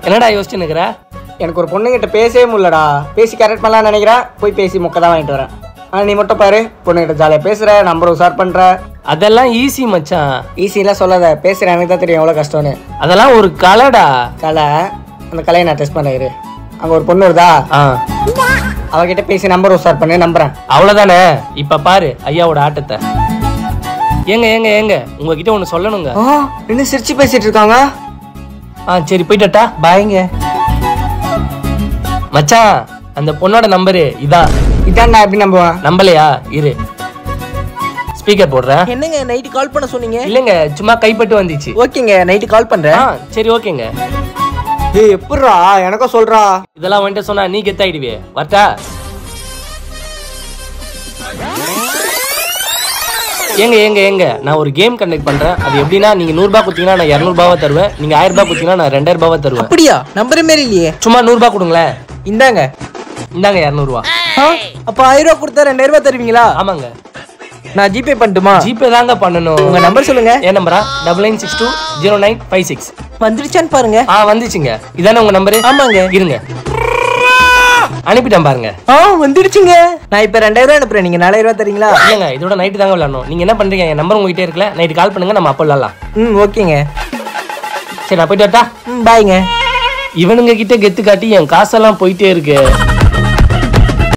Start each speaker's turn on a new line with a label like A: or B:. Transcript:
A: என்னடா யோசிச்சு நிக்கிற
B: எனக்கு ஒரு பொண்ணுகிட்ட பேசவே முடியலடா பேசி கரெக்ட் பண்ணலாம்னு நினைக்கிறேன் போய் பேசி மொக்க தான் வாங்கிட்டு வரேன் ஆனால் நீ மட்டும் பாரு பொண்ணுகிட்ட ஜாலியாக பேசுகிற நம்பர் உசார் பண்ணுற
A: அதெல்லாம் ஈஸி மச்சான்
B: ஈஸியெலாம் சொல்லாத பேசுகிறேன் எனக்கு தான் தெரியும் எவ்வளோ கஷ்டம்னு
A: அதெல்லாம் ஒரு கலைடா
B: கலை அந்த கலையை நான் டெஸ்ட் பண்ண இரு அங்கே ஒரு பொண்ணு வருதா
A: ஆ
B: அவகிட்ட பேசி நம்பர் உசார் பண்ணி நம்புறேன்
A: அவ்வளவுதானே இப்ப பாரு ஐயாவோட ஆட்டத்தை ஏங்க ஏங்க ஏங்க உங்ககிட்ட ஒண்ணு சொல்லணுங்க
B: ஆ என்ன சிரிச்சு பேசிட்டு இருக்காங்க
A: ஆ சரி போயிட்டா பாய்ங்க மச்சான் அந்த பொண்ணோட நம்பரு இதான்
B: இதான் நான் எப்படி நம்புவேன்
A: நம்பலையா இரு ஸ்பீக்கர் போடுறேன்
C: என்னங்க நைட்டு கால் பண்ண சொன்னீங்க
A: இல்லைங்க சும்மா கைப்பட்டு வந்துச்சு
C: ஓகேங்க நைட்டு கால் பண்றேன்
A: ஆ சரி ஓகேங்க
B: ஏய் எப்படிரா எனக்கும் சொல்றா
A: இதெல்லாம் வந்துட்டு சொன்னா நீ கெத்தாயிடுவே வரட்டா ஏங்க ஏங்க ஏங்க நான் ஒரு கேம் கண்டக்ட் பண்றேன் அது எப்படின்னா நீங்க நூறு ரூபாய் கொடுத்தீங்கன்னா நான் இரநூறுபாவா தருவேன் நீங்க ஆயிரம் ரூபாய் கொடுத்தீங்கன்னா நான் ரெண்டாயிரம் ரூபாவா தருவேன்
C: அப்படியா நம்பர் மாரி இல்லையே
A: சும்மா நூறு ரூபாய் கொடுங்களேன்
C: இந்தாங்க
A: இந்தாங்க இரநூறுவா
C: ஆ, அப்ப ஆயிரம் ரூபா கொடுத்தா ரெண்டாயிரம் ரூபாய் தருவீங்களா
A: ஆமாங்க
C: நான் ஜிபே பண்ணட்டுமா
A: ஜிபே தாங்க பண்ணணும்
C: உங்க நம்பர் சொல்லுங்க
A: என் நம்பரா double nine six two zero nine five six
C: வந்துருச்சான்னு பாருங்க
A: ஆ வந்துச்சுங்க இதானே உங்க நம்பரு
C: ஆமாங்க
A: இருங்க அனுப்பிட்டேன் பாருங்க
C: ஆ வந்துடுச்சுங்க நான் இப்ப ரெண்டாயிரம் ரூபாய் அனுப்புறேன் நீங்க நாலாயிரம் ரூபாய் தரீங்களா
A: இல்லைங்க இதோட நைட்டு தாங்க விளாடணும் நீங்க என்ன பண்றீங்க என் நம்பர் உங்ககிட்ட இருக்கல நைட்டு கால் பண்ணுங்க நம்ம அப்போ விளாடலாம்
C: ம் ஓகேங்க
A: சரி நான் போயிட்டு வரட்டா
C: ம் பாய்ங்க
A: இவனுங்க கிட்ட கெத்து காட்டி என் காசெல்லாம் போயிட்டே இருக்கு